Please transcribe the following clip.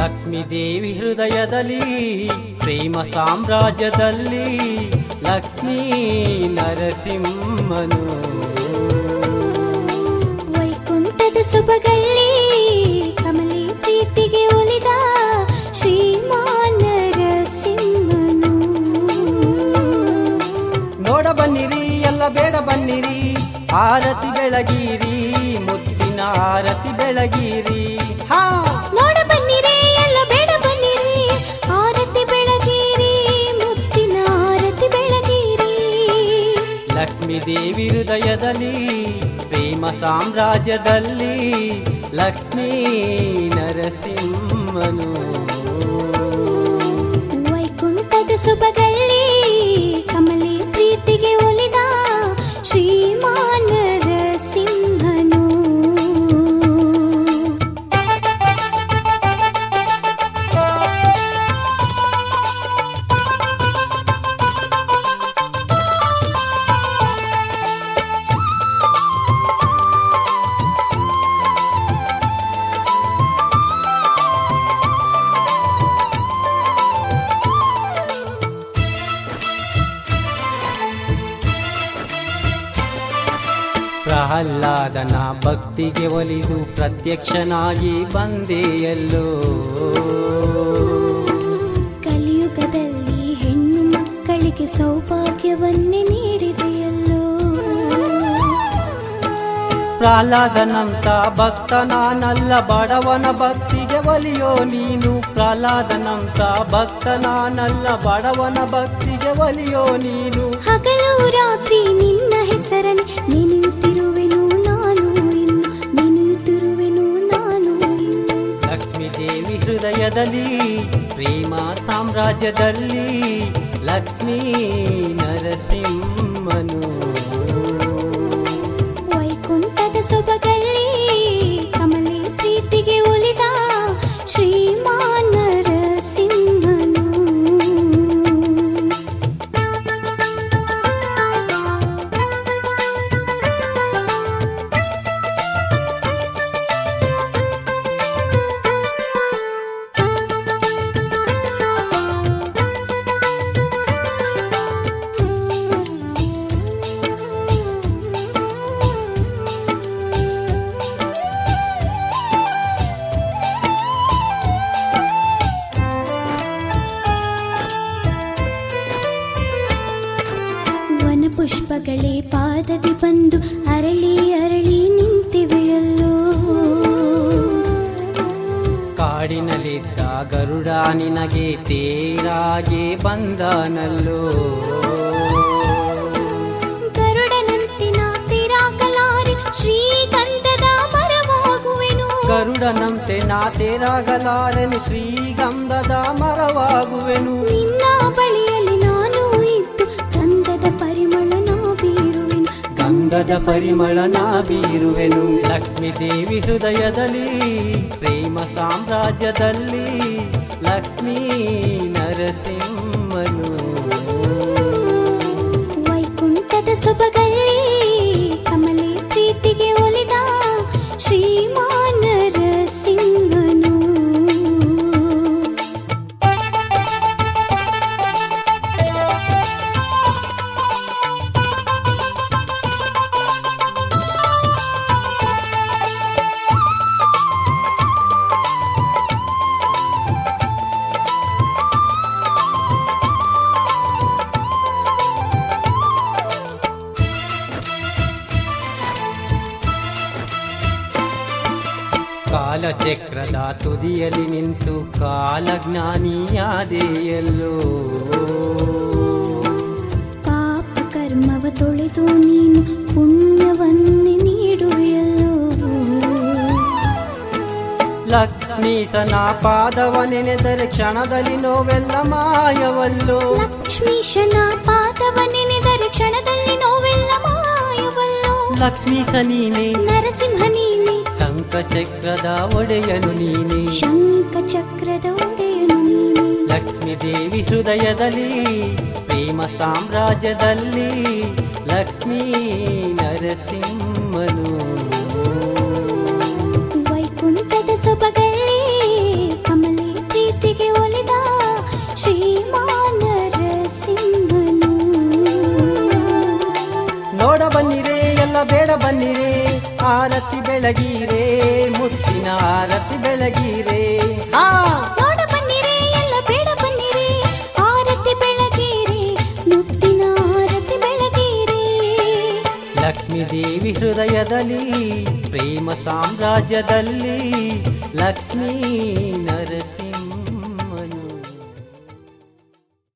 ಲಕ್ಷ್ಮೀ ದೇವಿ ಹೃದಯದಲ್ಲಿ ಪ್ರೇಮ ಸಾಮ್ರಾಜ್ಯದಲ್ಲಿ ಲಕ್ಷ್ಮೀ ನರಸಿಂಹನು ವೈಕುಂಠದ ಸೊಬಗಲ್ಲಿ ಕಮಲಿ ಪ್ರೀತಿಗೆ ಒಲಿದ ಶ್ರೀಮಾನ್ ನರಸಿಂಹನು ನೋಡ ಬನ್ನಿರಿ ಎಲ್ಲ ಬೇಡ ಬನ್ನಿರಿ ಆರತಿ ಬೆಳಗಿರಿ ಮುತ್ತಿನ ಆರತಿ ಬೆಳಗಿರಿ ಹಾ ನೋಡ ಬನ್ನಿರಿ ಎಲ್ಲ ಬೇಡ ಬನ್ನಿರಿ ಆರತಿ ಬೆಳಗಿರಿ ಮುತ್ತಿನ ಆರತಿ ಬೆಳಗಿರಿ ಲಕ್ಷ್ಮೀ ದೇವಿ ಹೃದಯದಲ್ಲಿ ಪ್ರೇಮ ಸಾಮ್ರಾಜ್ಯದಲ್ಲಿ ಲಕ್ಷ್ಮೀ ನರಸಿಂಹನು ವೈಕುಂಠದ ಸೊಬಗಲ್ಲಿ ಕಮಲಿ ಪ್ರೀತಿಗೆ ಒಲಿದ ಶ್ರೀಮಾನ್ ನರಸಿಂಹನು ಪ್ರಹ್ಲಾದನ ಭಕ್ತಿಗೆ ಒಲಿದು ಪ್ರತ್ಯಕ್ಷನಾಗಿ ಬಂದೆಯಲ್ಲೋ ಕಲಿಯುಗದಲ್ಲಿ ಹೆಣ್ಣು ಮಕ್ಕಳಿಗೆ ಸೌಭಾಗ್ಯವನ್ನೇ ನೀಡಿದೆಯಲ್ಲೋ ಪ್ರಹ್ಲಾದನಂತ ಭಕ್ತ ನಾನಲ್ಲ ಬಡವನ ಭಕ್ತಿಗೆ ಒಲಿಯೋ ನೀನು ಪ್ರಹ್ಲಾದನಂತ ಭಕ್ತ ನಾನಲ್ಲ ಬಡವನ ಭಕ್ತಿಗೆ ಒಲಿಯೋ ನೀನು ಹಗಲು ರಾತ್ರಿ ನಿನ್ನ ಹೆಸರನ್ನು ನೆನೆಯುತ್ತಿರುವೆನು ನಾನು ಇನ್ನು ನೆನೆಯುತ್ತಿರುವೆನು ನಾನು ಇನ್ನು ಲಕ್ಷ್ಮೀ ದೇವಿ ಹೃದಯದಲ್ಲಿ ಪ್ರೇಮ ಸಾಮ್ರಾಜ್ಯದಲ್ಲಿ ಲಕ್ಷ್ಮೀ ನರಸಿಂಹನು ವೈಕುಂಠದ ಸೊಬಗಲ್ಲಿ ಕಮಲಿ ಪ್ರೀತಿಗೆ ಒಲಿದ ಶ್ರೀಮಾನ್ ನರಸಿಂಹನು ವನ ಪುಷ್ಪಗಳೇ ಪಾದದಿ ಬಂದು ಅರಳಿ ಅರಳಿ ನಿಂತಿವೆಯಲ್ಲೋ ಕಾಡಿನಲ್ಲಿದ್ದ ಗರುಡ ನಿನಗೆ ತೇರಾಗೆ ಬಂದನಲ್ಲೋ ಗರುಡನಂತೆ ನಾ ತಿರಾಗಲಾರೆ ಶ್ರೀಗಂಧದ ಮರವಾಗುವೆನು ಗರುಡನಂತೆ ನಾ ತೇರಾಗಲಾರೆನು ಶ್ರೀಗಂಧದ ಮರವಾಗುವೆನು ನಿನ್ನ ಬಳಿಯಲ್ಲಿ ನಾನು ಇದ್ದು ಗಂಧದ ಪರಿಮಳ ನಾ ಬೀರುವೆನು ಗಂಧದ ಪರಿಮಳ ನಾ ಬೀರುವೆನು ಲಕ್ಷ್ಮೀ ದೇವಿ ಹೃದಯದಲ್ಲಿ ಪ್ರೇಮ ಸಾಮ್ರಾಜ್ಯದಲ್ಲಿ ಲಕ್ಷ್ಮೀ ನರಸಿಂಹನು ವೈಕುಂಠದ ಸೊಬಗಲ್ಲಿ ಕಮಲಿ ಪ್ರೀತಿಗೆ ಒಲಿದ ಶ್ರೀಮಾನ್ ನರಸಿಂಹನು ಕಾಲಚಕ್ರದ ತುದಿಯಲ್ಲಿ ನಿಂತು ಕಾಲಜ್ಞಾನಿಯಾದೆಯಲ್ಲೋ ಪಾಪ ಕರ್ಮವ ತೊಳೆದು ನೀನು ಪುಣ್ಯವನ್ನೇ ನೀಡುವೆಯಲ್ಲೋ ಲಕ್ಷ್ಮೀಸನ ಪಾದವ ನೆನೆದರೆ ಕ್ಷಣದಲ್ಲಿ ನೋವೆಲ್ಲ ಮಾಯವಲ್ಲೋ ಲಕ್ಷ್ಮೀಶನ ಪಾದವ ನೆನೆದರೆ ಕ್ಷಣದಲ್ಲಿ ನೋವೆಲ್ಲ ಮಾಯವಲ್ಲೋ ಲಕ್ಷ್ಮೀಸ ನೀನೆ ನರಸಿಂಹ ನೀನೆ ಶಂಖಚಕ್ರದ ಒಡೆಯನು ನೀನೆ ಶಂಖ ಚಕ್ರದ ಒಡೆಯನು ನೀನೆ ಲಕ್ಷ್ಮೀ ದೇವಿ ಹೃದಯದಲ್ಲಿ ಪ್ರೇಮ ಸಾಮ್ರಾಜ್ಯದಲ್ಲಿ ಲಕ್ಷ್ಮೀ ನರಸಿಂಹನು ವೈಕುಂಠದ ಸೊಬಗಲ್ಲಿ ಕಮಲಿ ಬೆಳಗೀರೆ ಮುತ್ತಿನ ಆರತಿ ಬೆಳಗೀರೆ ಹಾ ನೋಡ ಬನ್ನಿರೆ ಎಲ್ಲ ಬೇಡ ಬನ್ನಿರೆ ಆರತಿ ಬೆಳಗೀರೆ ಮುತ್ತಿನ ಆರತಿ ಬೆಳಗೀರೆ ಲಕ್ಷ್ಮೀ ದೇವಿ ಹೃದಯದಲ್ಲಿ ಪ್ರೇಮ ಸಾಮ್ರಾಜ್ಯದಲ್ಲಿ ಲಕ್ಷ್ಮೀ ನರಸಿ